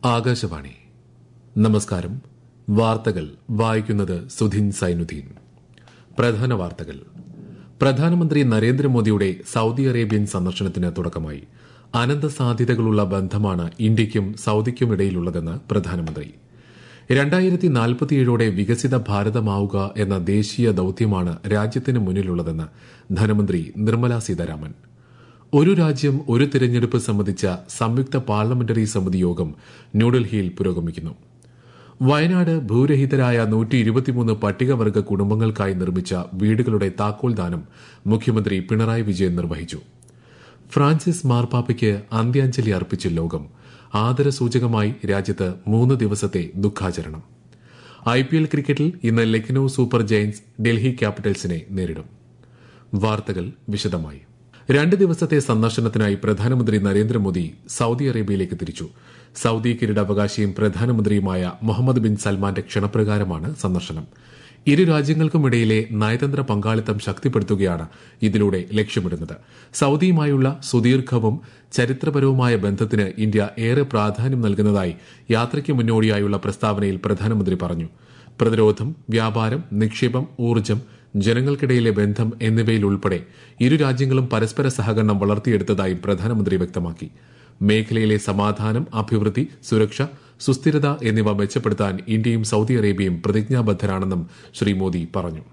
ആകാശവാണി നമസ്കാരം വാർത്തകൾ വായിക്കുന്നത് സുധിൻ സൈനുദ്ദീൻ പ്രധാന വാർത്തകൾ പ്രധാനമന്ത്രി നരേന്ദ്രമോദിയുടെ സൌദി അറേബ്യൻ സന്ദർശനത്തിന് തുടക്കമായി അനന്ത സാധ്യതകളുള്ള ബന്ധമാണ് ഇന്ത്യയ്ക്കും സൌദിക്കുമിടയിലുള്ളതെന്ന് പ്രധാനമന്ത്രി രണ്ടായിരത്തി നാൽപ്പത്തിയേഴോടെ വികസിത ഭാരതമാവുക എന്ന ദേശീയ ദൌത്യമാണ് രാജ്യത്തിന് മുന്നിലുള്ളതെന്ന് ധനമന്ത്രി നിർമ്മല സീതാരാമൻ ഒരു രാജ്യം ഒരു തിരഞ്ഞെടുപ്പ് സംബന്ധിച്ച സംയുക്ത പാർലമെന്ററി സമിതി യോഗം ന്യൂഡൽഹിയിൽ പുരോഗമിക്കുന്നു വയനാട് ഭൂരഹിതരായ നൂറ്റി ഇരുപത്തിമൂന്ന് പട്ടികവർഗ കുടുംബങ്ങൾക്കായി നിർമ്മിച്ച വീടുകളുടെ താക്കോൽ ദാനം മുഖ്യമന്ത്രി പിണറായി വിജയൻ നിർവഹിച്ചു ഫ്രാൻസിസ് മാർപ്പാപ്പയ്ക്ക് അന്ത്യാഞ്ജലി അർപ്പിച്ച് ലോകം ആദരസൂചകമായി രാജ്യത്ത് മൂന്ന് ദിവസത്തെ ദുഃഖാചരണം ഐ പി എൽ ക്രിക്കറ്റിൽ ഇന്ന് ലക്നൌ സൂപ്പർ ജയന്റ്സ് ഡൽഹി ക്യാപിറ്റൽസിനെ നേരിടും വാർത്തകൾ വിശദമായി രണ്ട് ദിവസത്തെ സന്ദർശനത്തിനായി പ്രധാനമന്ത്രി നരേന്ദ്രമോദി സൌദി അറേബ്യയിലേക്ക് തിരിച്ചു സൌദി കിരീടാവകാശിയും പ്രധാനമന്ത്രിയുമായ മുഹമ്മദ് ബിൻ സൽമാന്റെ ക്ഷണപ്രകാരമാണ് സന്ദർശനം ഇരു രാജ്യങ്ങൾക്കുമിടയിലെ നയതന്ത്ര പങ്കാളിത്തം ശക്തിപ്പെടുത്തുകയാണ് ഇതിലൂടെ ലക്ഷ്യമിടുന്നത് സൌദിയുമായുള്ള സുദീർഘവും ചരിത്രപരവുമായ ബന്ധത്തിന് ഇന്ത്യ ഏറെ പ്രാധാന്യം നൽകുന്നതായി യാത്രയ്ക്ക് മുന്നോടിയായുള്ള പ്രസ്താവനയിൽ പ്രധാനമന്ത്രി പറഞ്ഞു പ്രതിരോധം വ്യാപാരം നിക്ഷേപം ഊർജ്ജം ജനങ്ങൾക്കിടയിലെ ബന്ധം എന്നിവയിൽ ഉൾപ്പെടെ ഇരു രാജ്യങ്ങളും പരസ്പര സഹകരണം വളർത്തിയെടുത്തതായും പ്രധാനമന്ത്രി വ്യക്തമാക്കി മേഖലയിലെ സമാധാനം അഭിവൃദ്ധി സുരക്ഷ സുസ്ഥിരത എന്നിവ മെച്ചപ്പെടുത്താൻ ഇന്ത്യയും സൌദി അറേബ്യയും പ്രതിജ്ഞാബദ്ധരാണെന്നും ശ്രീ മോദി പറഞ്ഞു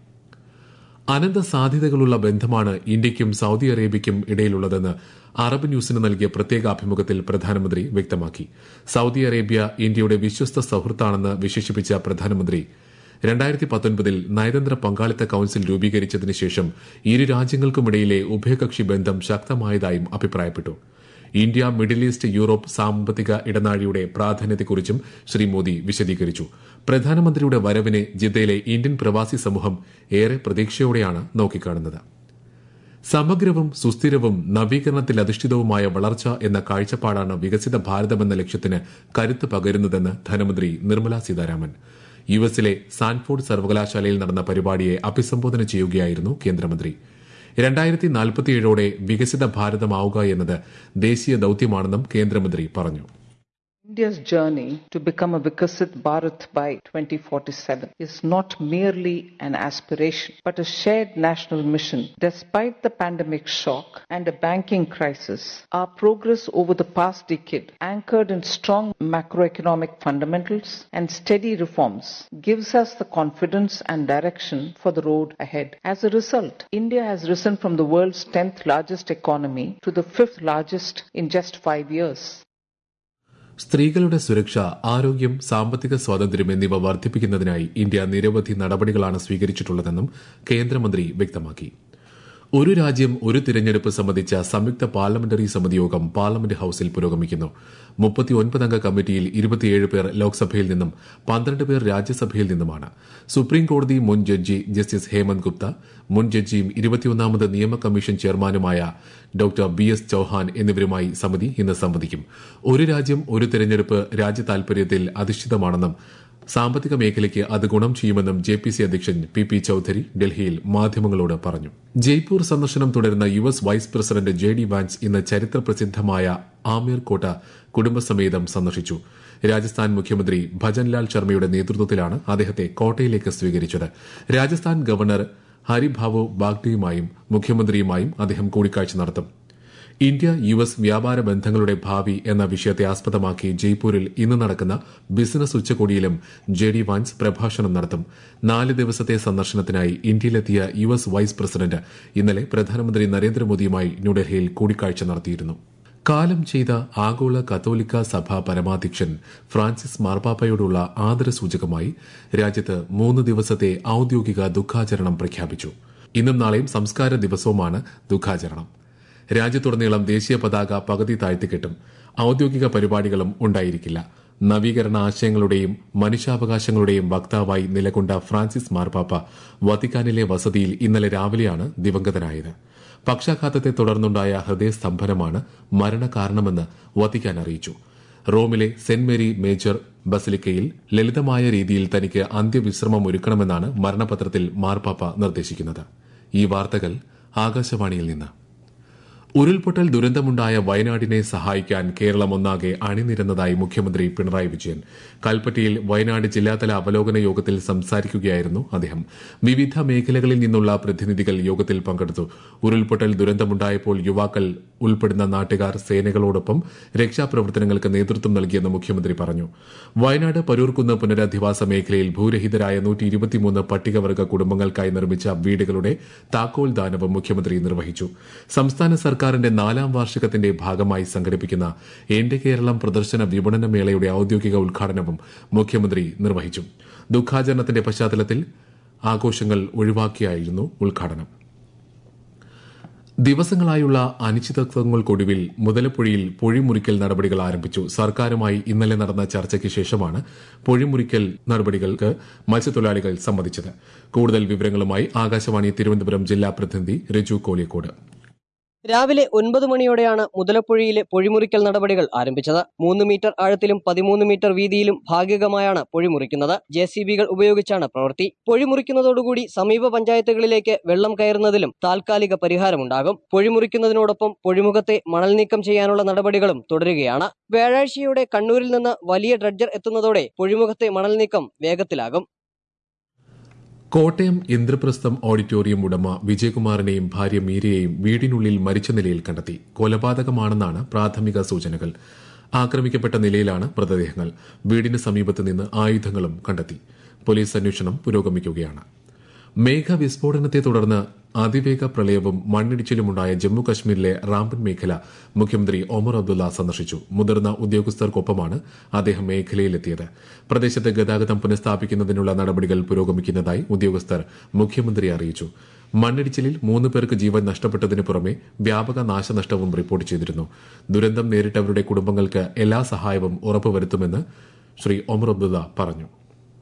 അനന്ത സാധ്യതകളുള്ള ബന്ധമാണ് ഇന്ത്യയ്ക്കും സൌദി അറേബ്യയ്ക്കും ഇടയിലുള്ളതെന്ന് അറബ് ന്യൂസിന് നൽകിയ പ്രത്യേക അഭിമുഖത്തിൽ പ്രധാനമന്ത്രി വ്യക്തമാക്കി സൌദി അറേബ്യ ഇന്ത്യയുടെ വിശ്വസ്ത സൌഹൃത്താണെന്ന് വിശേഷിപ്പിച്ച പ്രധാനമന്ത്രി രണ്ടായിരത്തി പത്തൊൻപതിൽ നയതന്ത്ര പങ്കാളിത്ത കൌൺസിൽ രൂപീകരിച്ചതിന് ശേഷം ഇരു രാജ്യങ്ങൾക്കുമിടയിലെ ഉഭയകക്ഷി ബന്ധം ശക്തമായതായും അഭിപ്രായപ്പെട്ടു ഇന്ത്യ മിഡിൽ ഈസ്റ്റ് യൂറോപ്പ് സാമ്പത്തിക ഇടനാഴിയുടെ പ്രാധാന്യത്തെക്കുറിച്ചും ശ്രീ മോദി വിശദീകരിച്ചു പ്രധാനമന്ത്രിയുടെ വരവിനെ ജിദ്ദയിലെ ഇന്ത്യൻ പ്രവാസി സമൂഹം ഏറെ പ്രതീക്ഷയോടെയാണ് നോക്കിക്കാണുന്നത് സമഗ്രവും സുസ്ഥിരവും നവീകരണത്തിൽ അധിഷ്ഠിതവുമായ വളർച്ച എന്ന കാഴ്ചപ്പാടാണ് വികസിത ഭാരതമെന്ന ലക്ഷ്യത്തിന് കരുത്ത് പകരുന്നതെന്ന് ധനമന്ത്രി നിർമ്മല സീതാരാമൻ യു എസിലെ സാൻഫോർഡ് സർവകലാശാലയിൽ നടന്ന പരിപാടിയെ അഭിസംബോധന ചെയ്യുകയായിരുന്നു കേന്ദ്രമന്ത്രി രണ്ടായിരത്തി നാൽപ്പത്തിയേഴോടെ വികസിത ഭാരതമാവുക എന്നത് ദേശീയ ദൌത്യമാണെന്നും കേന്ദ്രമന്ത്രി പറഞ്ഞു India's journey to become a Vikasit Bharat by 2047 is not merely an aspiration, but a shared national mission. Despite the pandemic shock and a banking crisis, our progress over the past decade, anchored in strong macroeconomic fundamentals and steady reforms, gives us the confidence and direction for the road ahead. As a result, India has risen from the world's 10th largest economy to the 5th largest in just five years. സ്ത്രീകളുടെ സുരക്ഷ ആരോഗ്യം സാമ്പത്തിക സ്വാതന്ത്ര്യം എന്നിവ വർദ്ധിപ്പിക്കുന്നതിനായി India നിരവധി നടപടികളാണ് സ്വീകരിച്ചിട്ടുള്ളതെന്നും കേന്ദ്രമന്ത്രി വ്യക്തമാക്കി ഒരു രാജ്യം ഒരു തിരഞ്ഞെടുപ്പ് സംബന്ധിച്ച സംയുക്ത പാർലമെന്ററി സമിതി യോഗം പാർലമെന്റ് ഹൌസിൽ പുരോഗമിക്കുന്നു മുപ്പത്തിയൊൻപതംഗ കമ്മിറ്റിയിൽ ഇരുപത്തിയേഴ് പേർ ലോക്സഭയിൽ നിന്നും പന്ത്രണ്ട് പേർ രാജ്യസഭയിൽ നിന്നുമാണ് സുപ്രീം കോടതി മുൻ ജഡ്ജി ജസ്റ്റിസ് ഹേമന്ത് ഗുപ്ത മുൻ ജഡ്ജിയും ഇരുപത്തിയൊന്നാമത് നിയമ കമ്മീഷൻ ചെയർമാനുമായ ഡോക്ടർ ബി എസ് ചൌഹാൻ എന്നിവരുമായി സമിതി ഇന്ന് സംവദിക്കും ഒരു രാജ്യം ഒരു തിരഞ്ഞെടുപ്പ് രാജ്യ താൽപര്യത്തിൽ അധിഷ്ഠിതമാണെന്നും സാമ്പത്തിക മേഖലയ്ക്ക് അത് ഗുണം ചെയ്യുമെന്നും ജെ പി സി അധ്യക്ഷൻ പി പി ചൌധരി ഡൽഹിയിൽ മാധ്യമങ്ങളോട് പറഞ്ഞു ജയ്പൂർ സന്ദർശനം തുടരുന്ന U S vice president J D Vance ഇന്ന് ചരിത്ര പ്രസിദ്ധമായ ആമീർ കോട്ട കുടുംബസമേതം സന്ദർശിച്ചു രാജസ്ഥാൻ മുഖ്യമന്ത്രി ഭജൻലാൽ ശർമ്മയുടെ നേതൃത്വത്തിലാണ് അദ്ദേഹത്തെ കോട്ടയിലേക്ക് സ്വീകരിച്ചത് രാജസ്ഥാൻ ഗവർണർ ഹരിഭാവു ബാഗ്ഡിയുമായും മുഖ്യമന്ത്രിയുമായും അദ്ദേഹം കൂടിക്കാഴ്ച നടത്തും ഇന്ത്യ യു എസ് വ്യാപാര ബന്ധങ്ങളുടെ ഭാവി എന്ന വിഷയത്തെ ആസ്പദമാക്കി ജയ്പൂരിൽ ഇന്ന് നടക്കുന്ന ബിസിനസ് ഉച്ചകോടിയിലും ജെ ഡി വാൻസ് പ്രഭാഷണം നടത്തും നാല് ദിവസത്തെ സന്ദർശനത്തിനായി ഇന്ത്യയിലെത്തിയ യു എസ് വൈസ് പ്രസിഡന്റ് ഇന്നലെ പ്രധാനമന്ത്രി നരേന്ദ്രമോദിയുമായി ന്യൂഡൽഹിയിൽ കൂടിക്കാഴ്ച നടത്തിയിരുന്നു കാലം ചെയ്ത ആഗോള കത്തോലിക്ക സഭ പരമാധ്യക്ഷൻ ഫ്രാൻസിസ് മാർപ്പാപ്പയോടുള്ള ആദരസൂചകമായി രാജ്യത്ത് മൂന്ന് ദിവസത്തെ ഔദ്യോഗിക ദുഃഖാചരണം പ്രഖ്യാപിച്ചു ഇന്നും നാളെയും സംസ്കാര ദിവസവുമാണ് ദുഃഖാചരണം രാജ്യത്തുടനീളം ദേശീയ പതാക പകുതി താഴ്ത്തിക്കെട്ടും ഔദ്യോഗിക പരിപാടികളും ഉണ്ടായിരിക്കില്ല നവീകരണ ആശയങ്ങളുടെയും മനുഷ്യാവകാശങ്ങളുടെയും വക്താവായി നിലകൊണ്ട ഫ്രാൻസിസ് മാർപ്പാപ്പ വത്തിക്കാനിലെ വസതിയിൽ ഇന്നലെ രാവിലെയാണ് ദിവംഗതനായത് പക്ഷാഘാതത്തെ തുടർന്നുണ്ടായ ഹൃദയസ്തംഭനമാണ് മരണകാരണമെന്ന് വത്തിക്കാൻ അറിയിച്ചു റോമിലെ സെന്റ് മേരി മേജർ ബസിലിക്കയിൽ ലളിതമായ രീതിയിൽ തനിക്ക് അന്ത്യവിശ്രമം ഒരുക്കണമെന്നാണ് മരണപത്രത്തിൽ മാർപ്പാപ്പ നിർദ്ദേശിക്കുന്നത് ഈ വാർത്തകൾ ആകാശവാണിയിൽ നിന്ന് ഉരുൾപൊട്ടൽ ദുരന്തമുണ്ടായ വയനാടിനെ സഹായിക്കാൻ കേരളം ഒന്നാകെ അണിനിരന്നതായി മുഖ്യമന്ത്രി പിണറായി വിജയൻ കൽപ്പറ്റയിൽ വയനാട് ജില്ലാതല അവലോകന യോഗത്തിൽ സംസാരിക്കുകയായിരുന്നു അദ്ദേഹം വിവിധ മേഖലകളിൽ നിന്നുള്ള പ്രതിനിധികൾ യോഗത്തിൽ പങ്കെടുത്തു ഉരുൾപൊട്ടൽ ദുരന്തമുണ്ടായപ്പോൾ യുവാക്കൾ ഉൾപ്പെടുന്ന നാട്ടുകാർ സേനകളോടൊപ്പം രക്ഷാപ്രവർത്തനങ്ങൾക്ക് നേതൃത്വം നൽകിയെന്ന് മുഖ്യമന്ത്രി പറഞ്ഞു വയനാട് പരൂർക്കുന്ന് പുനരധിവാസ മേഖലയിൽ ഭൂരഹിതരായ നൂറ്റി ഇരുപത്തിമൂന്ന് പട്ടികവർഗ കുടുംബങ്ങൾക്കായി നിർമ്മിച്ച വീടുകളുടെ താക്കോൽ ദാനവും മുഖ്യമന്ത്രി നിർവഹിച്ചു സംസ്ഥാന സർക്കാരിന്റെ നാലാം വാർഷികത്തിന്റെ ഭാഗമായി സംഘടിപ്പിക്കുന്ന എന്റെ കേരളം പ്രദർശന വിപണന മേളയുടെ ഔദ്യോഗിക ഉദ്ഘാടനവും മുഖ്യമന്ത്രി നിർവഹിച്ചു ദുഃഖാചരണത്തിന്റെ പശ്ചാത്തലത്തിൽ ആഘോഷങ്ങൾ ഒഴിവാക്കിയായിരുന്നു ഉദ്ഘാടനം ദിവസങ്ങളായുള്ള അനിശ്ചിതത്വങ്ങൾക്കൊടുവിൽ മുതലപ്പുഴയിൽ പൊഴിമുറിക്കൽ നടപടികൾ ആരംഭിച്ചു സർക്കാരുമായി ഇന്നലെ നടന്ന ചർച്ചയ്ക്ക് ശേഷമാണ് പൊഴിമുറിക്കൽ നടപടികൾക്ക് മത്സ്യത്തൊഴിലാളികൾ സമ്മതിച്ചത് കൂടുതൽ വിവരങ്ങളുമായി ആകാശവാണി തിരുവനന്തപുരം ജില്ലാ പ്രതിനിധി രജു കോലിയക്കോട് രാവിലെ ഒൻപത് മണിയോടെയാണ് മുതലപ്പുഴയിലെ പൊഴിമുറിക്കൽ നടപടികൾ ആരംഭിച്ചത് മൂന്ന് മീറ്റർ ആഴത്തിലും പതിമൂന്ന് മീറ്റർ വീതിയിലും ഭാഗികമായാണ് പൊഴിമുറിക്കുന്നത് ജെ സി ബികൾ ഉപയോഗിച്ചാണ് പ്രവൃത്തി പൊഴിമുറിക്കുന്നതോടുകൂടി സമീപ പഞ്ചായത്തുകളിലേക്ക് വെള്ളം കയറുന്നതിലും താൽക്കാലിക പരിഹാരമുണ്ടാകും പൊഴിമുറിക്കുന്നതിനോടൊപ്പം പൊഴിമുഖത്തെ മണൽ നീക്കം ചെയ്യാനുള്ള നടപടികളും തുടരുകയാണ് വ്യാഴാഴ്ചയോടെ കണ്ണൂരിൽ നിന്ന് വലിയ ഡ്രഡ്ജർ എത്തുന്നതോടെ പൊഴിമുഖത്തെ മണൽ നീക്കം വേഗത്തിലാകും കോട്ടയം ഇന്ദ്രപ്രസ്ഥം ഓഡിറ്റോറിയം ഉടമ വിജയകുമാറിനെയും ഭാര്യ മീരയെയും വീടിനുള്ളിൽ മരിച്ച നിലയിൽ കണ്ടെത്തി കൊലപാതകമാണെന്നാണ് പ്രാഥമിക സൂചനകൾ ആക്രമിക്കപ്പെട്ട നിലയിലാണ് മൃതദേഹങ്ങൾ വീടിന് സമീപത്ത് നിന്ന് ആയുധങ്ങളും കണ്ടെത്തി പോലീസ് അന്വേഷണം പുരോഗമിക്കുകയാണ് മേഘവിസ്ഫോടനത്തെ തുടർന്ന് അതിവേഗ പ്രളയവും മണ്ണിടിച്ചിലുമുണ്ടായ ജമ്മു കശ്മീരിലെ റാംബൻ മേഖല മുഖ്യമന്ത്രി ഒമർ അബ്ദുള്ള സന്ദർശിച്ചു മുതിർന്ന ഉദ്യോഗസ്ഥർക്കൊപ്പമാണ് അദ്ദേഹം മേഖലയിലെത്തിയത് പ്രദേശത്ത് ഗതാഗതം പുനഃസ്ഥാപിക്കുന്നതിനുള്ള നടപടികൾ പുരോഗമിക്കുന്നതായി ഉദ്യോഗസ്ഥർ മുഖ്യമന്ത്രിയെ അറിയിച്ചു മണ്ണിടിച്ചിലിൽ മൂന്ന് പേർക്ക് ജീവൻ നഷ്ടപ്പെട്ടതിനു പുറമെ വ്യാപക നാശനഷ്ടവും റിപ്പോർട്ട് ചെയ്തിരുന്നു ദുരന്തം നേരിട്ടവരുടെ കുടുംബങ്ങൾക്ക് എല്ലാ സഹായവും ഉറപ്പുവരുത്തുമെന്ന് ശ്രീ ഒമർ അബ്ദുള്ള പറഞ്ഞു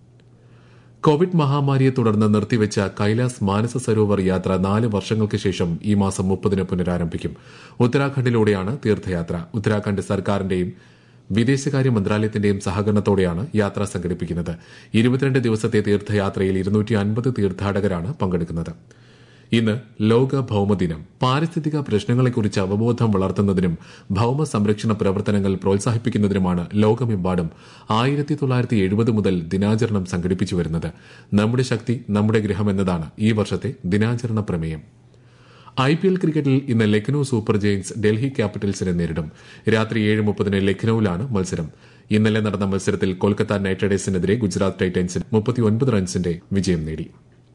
കോവിഡ് മഹാമാരിയെ തുടർന്ന് നിർത്തിവെച്ച കൈലാസ് മാനസ സരോവർ യാത്ര നാല് വർഷങ്ങൾക്ക് ശേഷം ഈ മാസം മുപ്പതിന് പുനരാരംഭിക്കും ഉത്തരാഖണ്ഡിലൂടെയാണ് തീർത്ഥയാത്ര ഉത്തരാഖണ്ഡ് സർക്കാരിന്റെയും വിദേശകാര്യ മന്ത്രാലയത്തിന്റെയും സഹകരണത്തോടെയാണ് യാത്ര സംഘടിപ്പിക്കുന്നത് ഇരുപത്തിരണ്ട് ദിവസത്തെ തീർത്ഥയാത്രയിൽ ഇരുന്നൂറ്റി അൻപത് തീർത്ഥാടകരാണ് പങ്കെടുക്കുന്നത് ഇന്ന് ലോക ഭൌമദിനം പാരിസ്ഥിതിക പ്രശ്നങ്ങളെക്കുറിച്ച് അവബോധം വളർത്തുന്നതിനും ഭൌമ സംരക്ഷണ പ്രവർത്തനങ്ങൾ പ്രോത്സാഹിപ്പിക്കുന്നതിനുമാണ് ലോകമെമ്പാടും ആയിരത്തി തൊള്ളായിരത്തി എഴുപത് മുതൽ ദിനാചരണം സംഘടിപ്പിച്ചു വരുന്നത് നമ്മുടെ ശക്തി നമ്മുടെ ഗ്രഹം എന്നതാണ് ഈ വർഷത്തെ ദിനാചരണ പ്രമേയം ഐ പി എൽ ക്രിക്കറ്റിൽ ഇന്ന് ലക്നൌ സൂപ്പർ ജയൻസ് ഡൽഹി ക്യാപിറ്റൽസിനെ നേരിടും രാത്രി ഏഴ് മുപ്പതിന് ലക്നൌവിലാണ് മത്സരം ഇന്നലെ നടന്ന മത്സരത്തിൽ കൊൽക്കത്ത നൈറ്റ് റൈഡേഴ്സിനെതിരെ ഗുജറാത്ത് ടൈറ്റൻസിന് മുപ്പത്തിയൊൻപത് റൺസിന്റെ വിജയം നേടി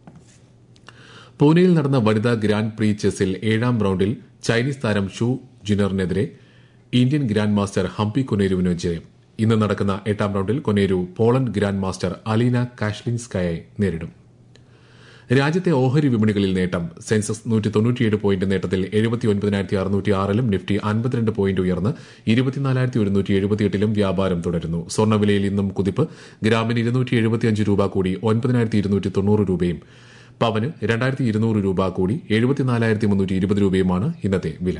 പൂനെയിൽ നടന്ന വനിതാ ഗ്രാൻഡ് പ്രീ ചെസ്സിൽ ഏഴാം റൌണ്ടിൽ ചൈനീസ് താരം ഷു ജിനറിനെതിരെ ഇന്ത്യൻ ഗ്രാൻഡ് മാസ്റ്റർ ഹംപി കൊനേരുവിന് ജയം ഇന്ന് നടക്കുന്ന എട്ടാം റൌണ്ടിൽ Koneru Poland grand master Alina കാഷ്ലിൻസ്കയെ നേരിടും രാജ്യത്തെ ഓഹരി വിപണികളിൽ നേട്ടം സെൻസസ് നൂറ്റി തൊണ്ണൂറ്റിയേഴ് പോയിന്റ് നേട്ടത്തിൽ എഴുപത്തിയൊൻപതിനായിരത്തി അറുന്നൂറ്റി ആറിലും നിഫ്റ്റി അൻപത്തിരണ്ട് പോയിന്റ് ഉയർന്ന് ഇരുപത്തിനാലായിരത്തി ഒരുന്നൂറ്റി എഴുപത്തിയെട്ടിലും വ്യാപാരം തുടരുന്നു സ്വർണ്ണവിലയിൽ ഇന്നും കുതിപ്പ് ഗ്രാമിന് ഇരുന്നൂറ്റി എഴുപത്തിയഞ്ച് രൂപ കൂടി ഒൻപതിനായിരത്തി ഇരുന്നൂറ്റി തൊണ്ണൂറ് രൂപയും പവന് രണ്ടായിരത്തി ഇരുന്നൂറ് രൂപ കൂടി എഴുപത്തിനാലായിരത്തി മുന്നൂറ്റി ഇരുപത് രൂപയുമാണ് ഇന്നത്തെ വില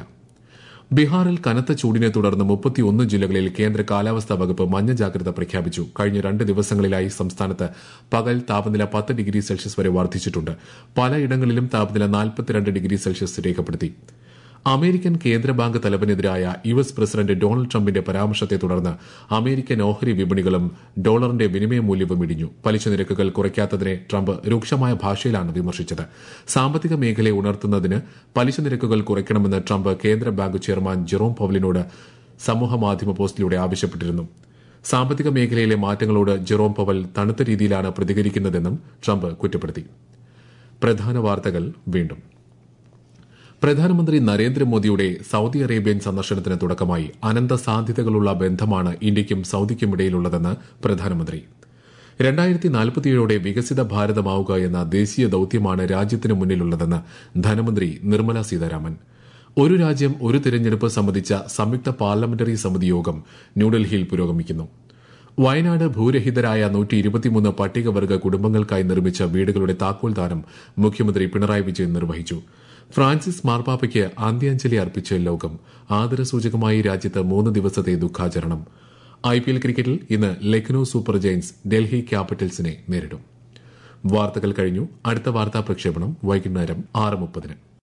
ബീഹാറിൽ കനത്ത ചൂടിനെ തുടർന്ന് മുപ്പത്തിയൊന്ന് ജില്ലകളിൽ കേന്ദ്ര കാലാവസ്ഥാ വകുപ്പ് മഞ്ഞ ജാഗ്രത പ്രഖ്യാപിച്ചു കഴിഞ്ഞ രണ്ട് ദിവസങ്ങളിലായി സംസ്ഥാനത്ത് പകൽ താപനില പത്ത് ഡിഗ്രി സെൽഷ്യസ് വരെ വർദ്ധിച്ചിട്ടുണ്ട് പലയിടങ്ങളിലും താപനില നാൽപ്പത്തിരണ്ട് ഡിഗ്രി സെൽഷ്യസ് രേഖപ്പെടുത്തി അമേരിക്കൻ കേന്ദ്ര ബാങ്ക് തലവനെതിരായ യു എസ് പ്രസിഡന്റ് ഡൊണാൾഡ് ട്രംപിന്റെ പരാമർശത്തെ തുടർന്ന് അമേരിക്കൻ ഓഹരി വിപണികളും ഡോളറിന്റെ വിനിമയ മൂല്യവും ഇടിഞ്ഞു പലിശ നിരക്കുകൾ കുറയ്ക്കാത്തതിനെ ട്രംപ് രൂക്ഷമായ ഭാഷയിലാണ് വിമർശിച്ചത് സാമ്പത്തിക മേഖലയെ ഉണർത്തുന്നതിന് പലിശ നിരക്കുകൾ കുറയ്ക്കണമെന്ന് ട്രംപ് കേന്ദ്ര ബാങ്ക് ചെയർമാൻ ജെറോം പവലിനോട് സമൂഹമാധ്യമ പോസ്റ്റിലൂടെ ആവശ്യപ്പെട്ടിരുന്നു സാമ്പത്തിക മേഖലയിലെ മാറ്റങ്ങളോട് ജെറോം പവൽ തണുത്ത രീതിയിലാണ് പ്രതികരിക്കുന്നതെന്നും ട്രംപ് കുറ്റപ്പെടുത്തി പ്രധാന വാർത്തകൾ വീണ്ടും പ്രധാനമന്ത്രി നരേന്ദ്രമോദിയുടെ സൌദി അറേബ്യൻ സന്ദർശനത്തിന് തുടക്കമായി അനന്ത സാധ്യതകളുള്ള ബന്ധമാണ് ഇന്ത്യയ്ക്കും സൌദിക്കുമിടയിലുള്ളതെന്ന് പ്രധാനമന്ത്രി രണ്ടായിരത്തി നാൽപ്പത്തിയേഴോടെ വികസിത ഭാരതമാവുക എന്ന ദേശീയ ദൌത്യമാണ് രാജ്യത്തിനു മുന്നിലുള്ളതെന്ന് ധനമന്ത്രി നിർമ്മല സീതാരാമൻ ഒരു രാജ്യം ഒരു തിരഞ്ഞെടുപ്പ് സംബന്ധിച്ച സംയുക്ത പാർലമെന്ററി സമിതി യോഗം ന്യൂഡൽഹിയിൽ പുരോഗമിക്കുന്നു വയനാട് ഭൂരഹിതരായ നൂറ്റി ഇരുപത്തിമൂന്ന് പട്ടികവർഗ കുടുംബങ്ങൾക്കായി നിർമ്മിച്ച വീടുകളുടെ താക്കോൽ ദാനം മുഖ്യമന്ത്രി പിണറായി വിജയൻ നിർവഹിച്ചു ഫ്രാൻസിസ് മാർപ്പാപ്പയ്ക്ക് അന്ത്യാഞ്ജലി അർപ്പിച്ച് ലോകം ആദരസൂചകമായി രാജ്യത്ത് മൂന്ന് ദിവസത്തെ ദുഃഖാചരണം ഐ പി എൽ ക്രിക്കറ്റിൽ ഇന്ന് ലക്നൌ സൂപ്പർ ജയൻസ് ഡൽഹി ക്യാപിറ്റൽസിനെ നേരിടും വാർത്തകൾ കഴിഞ്ഞു അടുത്ത വാർത്താ പ്രക്ഷേപണം വൈകുന്നേരം ആറ് മുപ്പതിന്